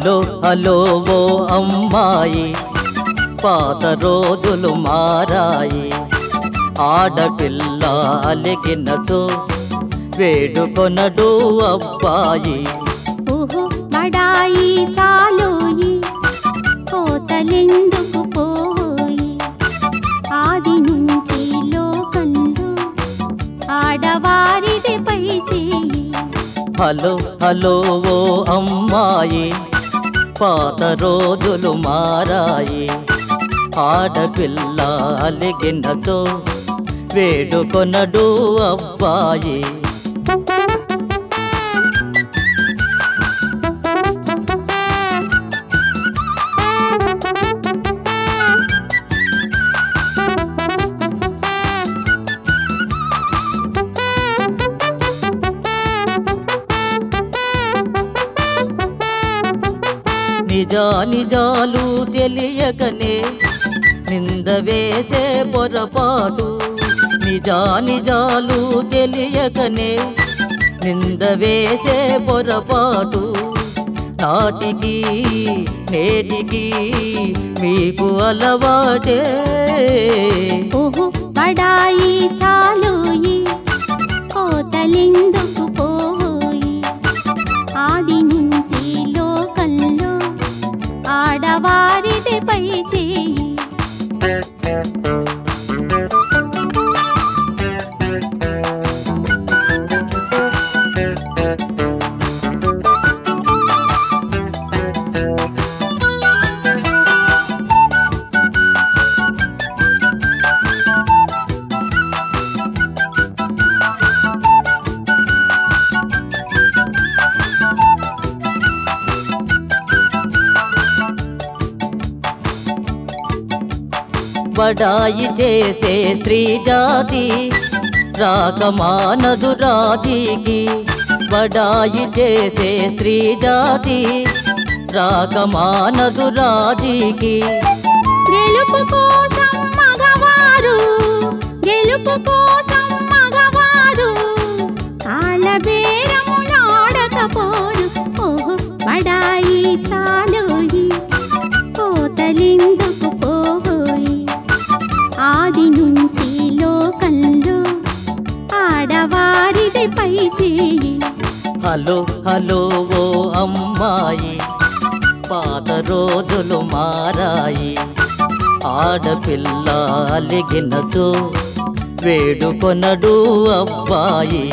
Hello hello ఓ అమ్మాయి పాత రోజులు మారాయి ఆడపిల్ల అలిగినచో వేడుకొనడు అబ్బాయి ఓహో బడాయి చాలోయి కోతలెందుకు పోయి ఆది నుంచి లోకంలో ఆడవారిది పై చేయి హలో హలో ఓ అమ్మాయి పాత రోజులు మారాయి ఆడపిల్ల అలిగినచో వేడుకొనడు అబ్బాయి నిజా నిజాలు తెలియకనే నింద వేసే పొరపాటు నిజా నిజాలు తెలియకనే నింద వేసే పొరపాటు నాటికి నేటికి మీకు అలవాటే ఓహో బడాయి చాలోయి కోతలెందుకు పోయి ఆది నుంచి లోకంలో ఆడవారిది పై చేయి బడాయి చేసే స్త్రీ జాతి రాకమానదు రాజీకి బడాయి చేసే స్త్రీ జాతి రాకమానదు రాజీకి గెలుపు కోసం మగవారు గెలుపు కోసం మగవారు కాలబేరములాడకపోరు ఓహో బడాయి చాలోయి కోతలెందుకు పోయి ఆది నుంచి లోకంలో ఆడవారిది పై చేయి హలో హలో ఓ అమ్మాయి పాత రోజులు మారాయి ఆడపిల్ల అలిగినచో వేడుకొనడు అబ్బాయి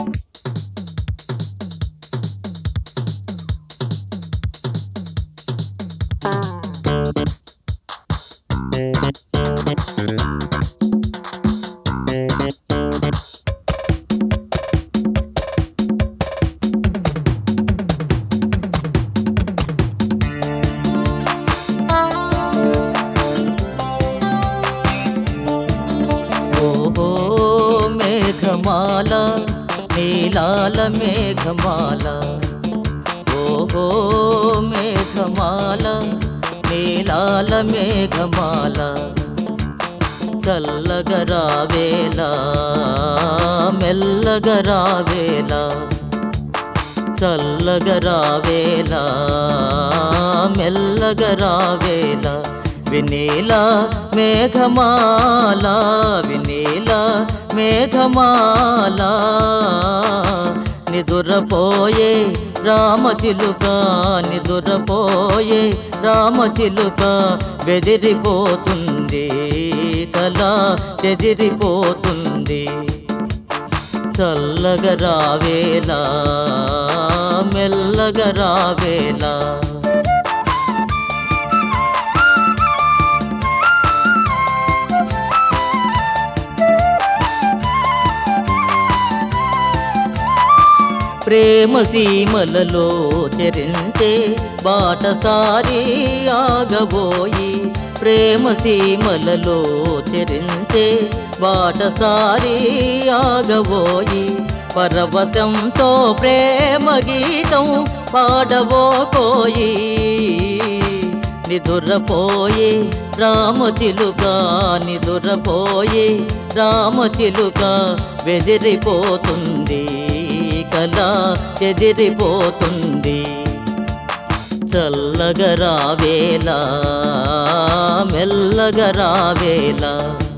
ఓహో మేఘమాల నీలాల మేఘమాల ఓహో మేఘమాల నీలాల మేఘమాల చల్లగరావేలా మెల్లగరావేలా చల్లగరావేలా మెల్లగరావేలా వినీల మేఘమాల వినీల మేఘమాల నిదురపోయే రామచిలుక నిదురపోయే రామచిలుక బెదిరిపోతుంది కల చెదిరిపోతుంది చల్లగరావేలా మెల్లగరావేలా ప్రేమ సీమలలో చెరించే బాటసారి ఆగబోయి ప్రేమ సీమలలో చెరించే బాటసారి ఆగబోయి పరవశంతో ప్రేమ గీతం పాడబోకోయి నిదురపోయే రామచిలుక నిదురపోయే రామచిలుక బెదిరిపోతుంది కల చెదిరిపోతుంది చల్ల చల్లగా రావేలా మెల్లగా రావేలా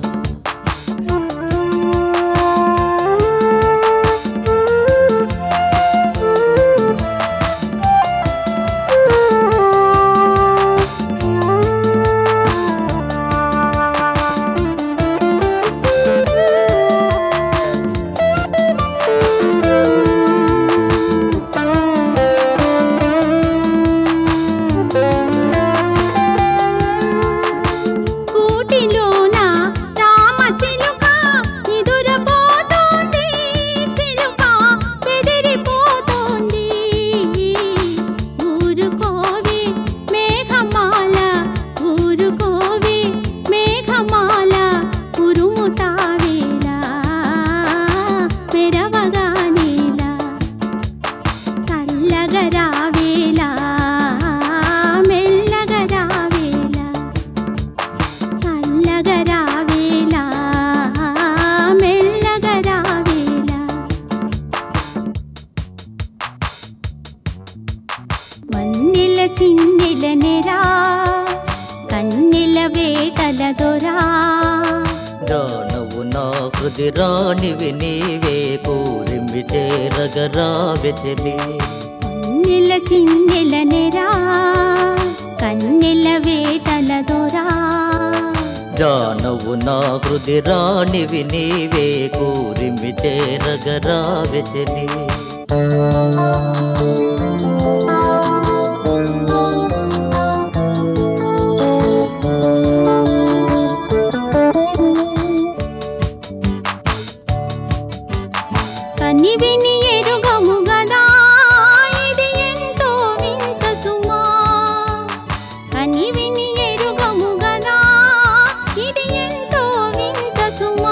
కూటిలోన రామ చిలుక నిదురపోతోంది చిలుక బెదిరిపోతోంది ఊరుకోవి మేఘమాల ఊరుకోవి మేఘమాల ఉరుముతావేలా మెరవగానేలా చల్లగా రావేలా మెల్లగా రావేలా చల్లగా రావేలా మెల్లగా రావేలా వన్నెల చిన్నెల నెరా కన్నెల వేటల దొరా జానవు నా హృది రాణివి నీవే పూరిమి చేరగరావె చెలి వన్నెల చిన్నెల నెరా కన్నెల వేటల దొరా జానవు నా హృది రాణివి నీవే కూరిమి చేరగరావె చెలి కని విని ఎరుగము గదా ఇది ఎంతో వింత సుమా కని విని ఎరుగము గదా ఇది ఎంతో వింత సుమా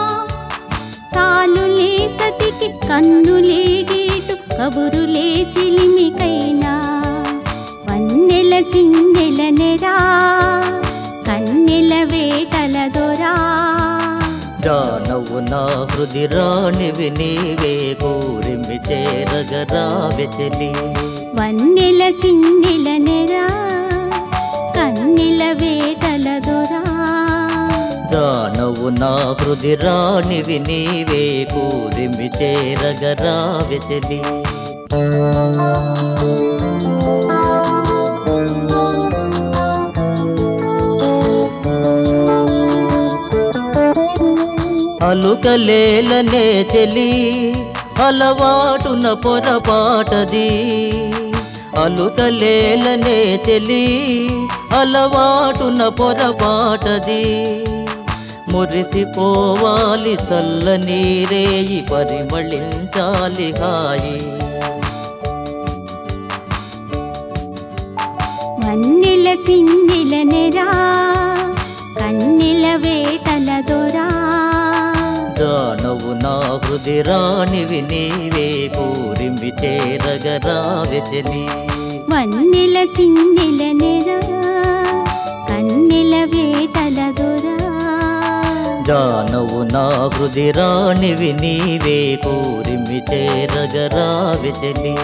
తాలులే సతికి కన్నులే గీటు కబురులే చిలిమికైనా వన్నెల చిన్నెల నెరా కన్నెల వేటల దొరా జానవు నా హృది రాణివి నీవే కూరిమి చేరగరావె చెలి వన్నెల చిన్నెల నెరా కన్నెల వేటల దొరా జానవు నా హృది రాణివి నీవే కూరిమి చేరగరావె చెలి అలుకలేలనే చెలి అలవాటున పొరపాటది అలుకలేలనే చెలి అలవాటున పొరపాటది మురిసిపోవాలి చల్ల నీరేయి పరిమళించాలి హాయి వన్నెల చిన్నెల నెరా కన్నెల వేటల దొరా జానవు నా హృది రాణివి నీవే పూరిమి చేరగరావె చెలి వన్నెల చిన్నెల నెరా కన్నెల వేటల దొరా జానవు నా హృది రాణివి నీవే పూరిమి చేరగరావె చెలి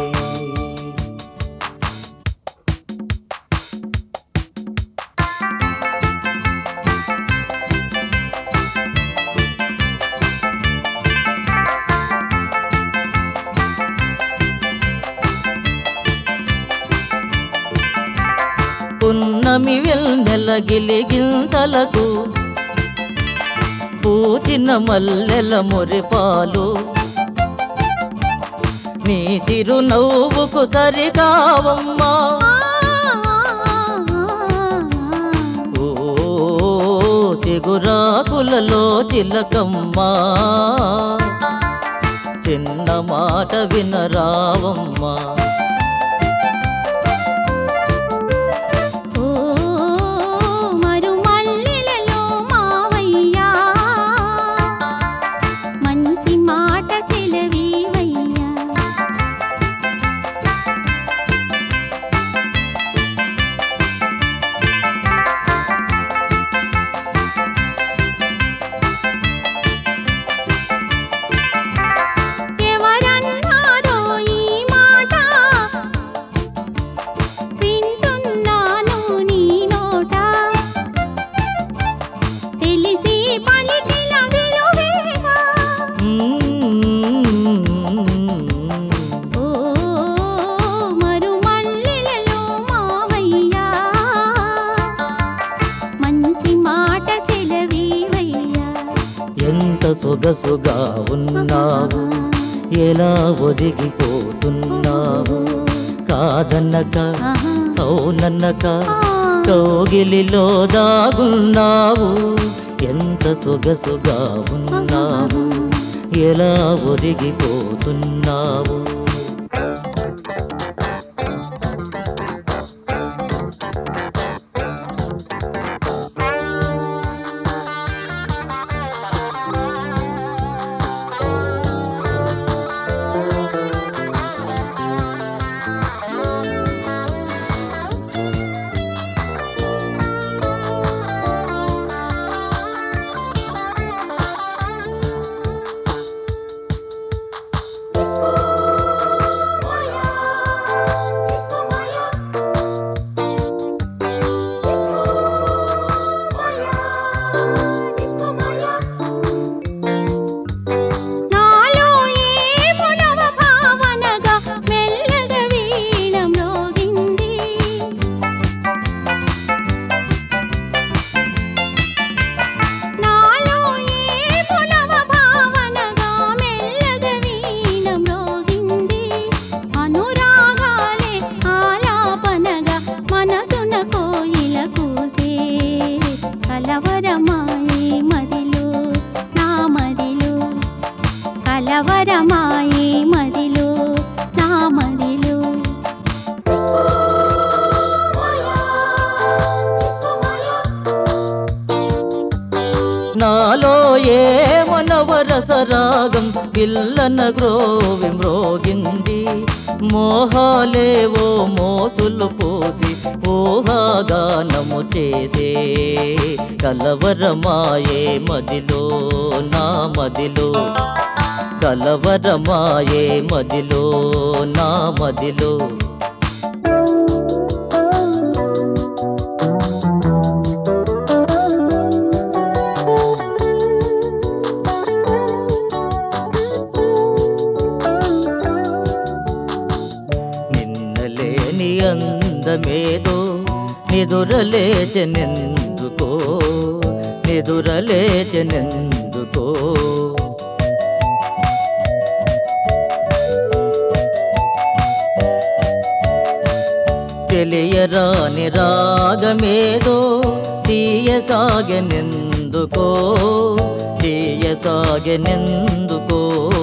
పున్నమి వెన్నెల గిలిగింతలకు పూచిన మల్లెల మురిపాలు నీ చిరునవ్వుకు సరికావమ్మా ఓ చిగురాకులలో చిలకమ్మా చిన్న మాట వినరావమ్మా ఓ మరుమల్లెలలో మావయ్యా మంచి మాట సెలవీవయ్యా ఎవరన్నారో ఈ మాట పలికిన విలువేగా మ్మ్. ఓ మరుమల్లెలలో మావయ్యా మంచి మాట సెలవీవయ్యా ఎంత సొగసుగా ఉన్నావు ఎలా ఒదిగిపోతున్నావు కాదన్నక ఆహా. అవునన్నక ఆ. కౌగిలిలో దాగున్నావు ఎంత సొగసుగా ఉన్నావు ఎలా ఒదిగిపోతున్నావు నాలో ఏమో నవ భావనగా మెల్లగా వీణ మ్రోగింది నాలో ఏమో నవ భావనగా మెల్లగా వీణ మ్రోగింది అనురాగాలే ఆలాపనగా మనసున కోయిల కూసే కలవరమాయే మదిలో నా మదిలో కలవరమాయే మదిలో నా మదిలో నాలో ఏమనవరసరాగం పిల్లన గ్రోవి మ్రోగింది మోహాలేవో మోసులు పోసి ఊహాగానము చేసే కలవరమాయే మదిలో నా మదిలో కలవరమాయే మదిలో నా మదిలో నిన్నలేని అందమేదో నిదురలేచెనెందుకో నిదురలేచెనెందుకో తెలియరాని రాగమేదో తీయసాగెనెందుకో తీయసాగెనెందుకో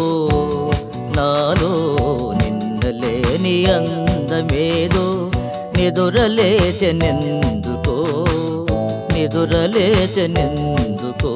నాలో నిందలేని అందమేదో నిదురలేచెనెందుకో నిదురలేచెనెందుకో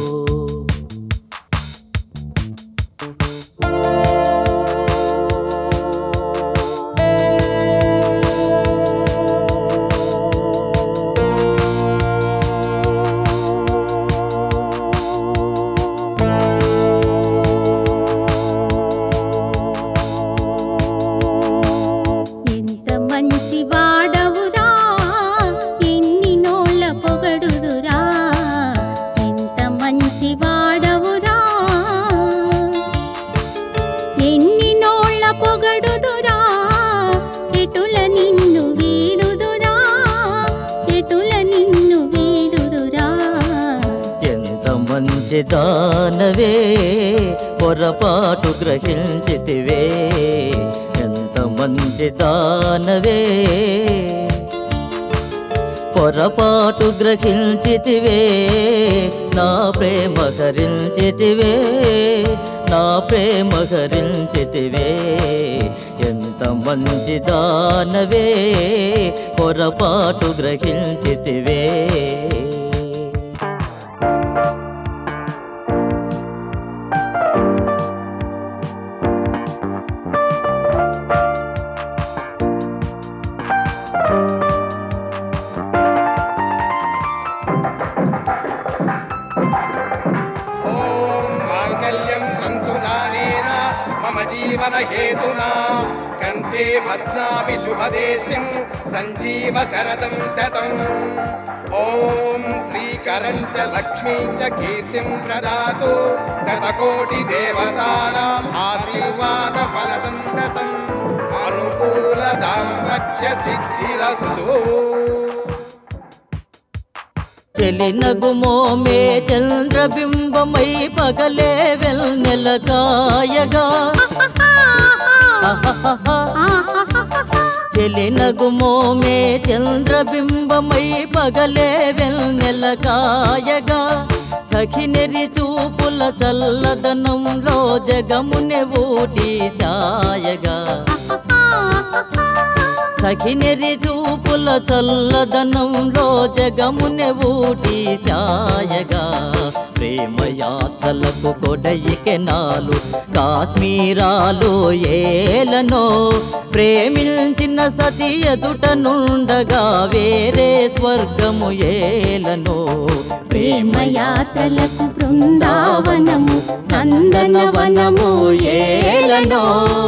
ఎంత మంచి వాడవురా ఎన్ని నోళ్ళ పొగడుదురా ఎంత మంచి వాడవురా ఎన్ని నోళ్ళ పొగడుదురా ఎటుల నిన్ను వీడుదురా ఎటుల నిన్ను వీడుదురా ఎంత మంచి దానవే పొరపాటు గ్రహించితివే ఎంత మంచి దానవే పొరపాటు గ్రహించితివే నా ప్రేమ హరించితివే నా ప్రేమ హరించితివే ఎంత మంచి దానవే పొరపాటు గ్రహించితివే ॐ माङ्गल्यं तन्तुनानेन मम జీవన హేతునా కంఠే భద్నామి శుభదేష్టిం సంజీవ శరదం శతం ఓం శ్రీకరం చ లక్ష్మీ చ కీర్తిం ప్రదాతు శతకోటి దేవతానాం ఆశీర్వాద ఫలదం శతం అనుకూల దాంపత్య సిద్ధిరస్తు చెలినగుమో మే చంద్రబింబమై పగలే వెల్నెల కాయగా చెలినగుమో మే చంద్రబింబమై పగలే వెల్నెల కాయగా సఖినెరి చూపుల చల్లదనంలో జగమునె ఊటి ఛాయగా సఖినెరి చూపుల చల్లదనంలో జగమునె ఊటి ఛాయగా ప్రేమయాత్రలకు కొడయికెనాలు కాశ్మీరాలు ఏలనో ప్రేమించిన సతి ఎదుట నుండగా వేరే స్వర్గము ఏలనో ప్రేమయాత్రలకు బృందావనము నందనవనము ఏలనో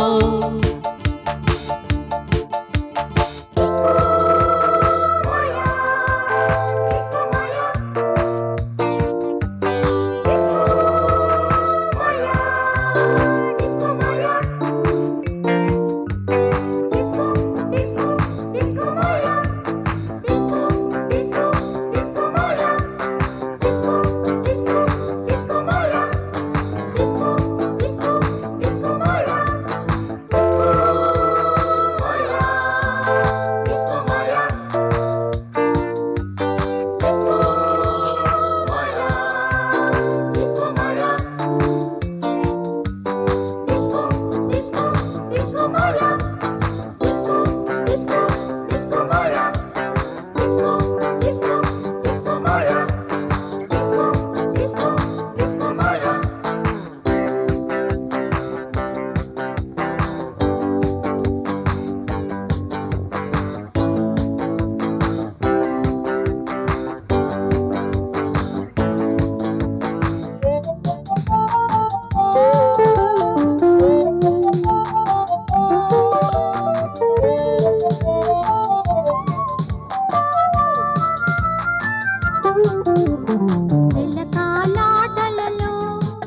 చిలకాలాటలలో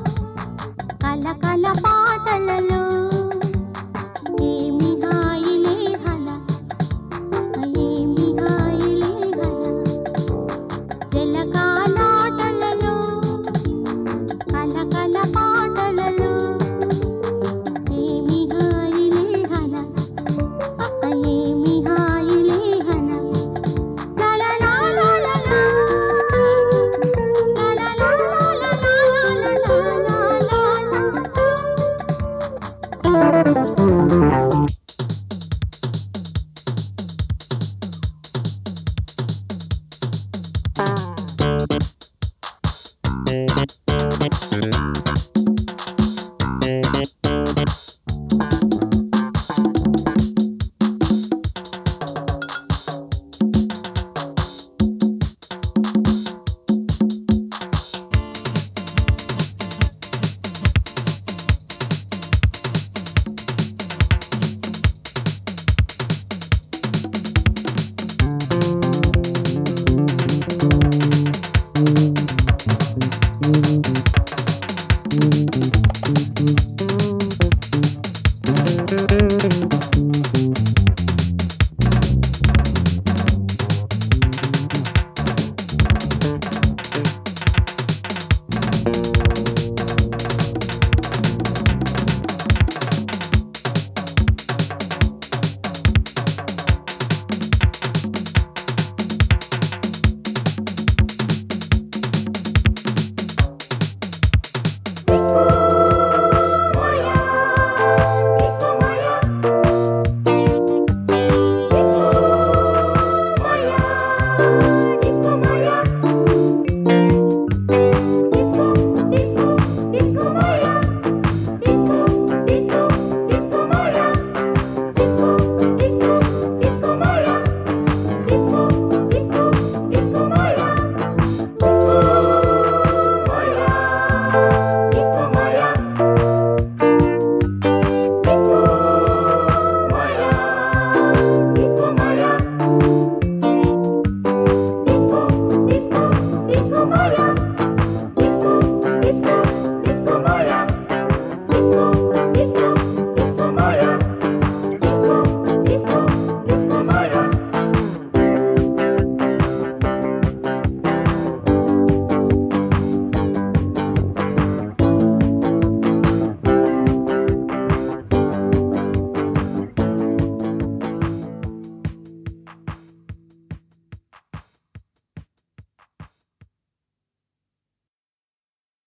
కలకల పాటలలో ఏమి హాయిలే హల ఏమి హాయిలే హల చిలకాలాటలలో కలకల పాటలలో ఏమి హాయిలే హల ఏమి హాయిలే హల లా లా లా లా లా లా. La la la la la la la la la la. ఆ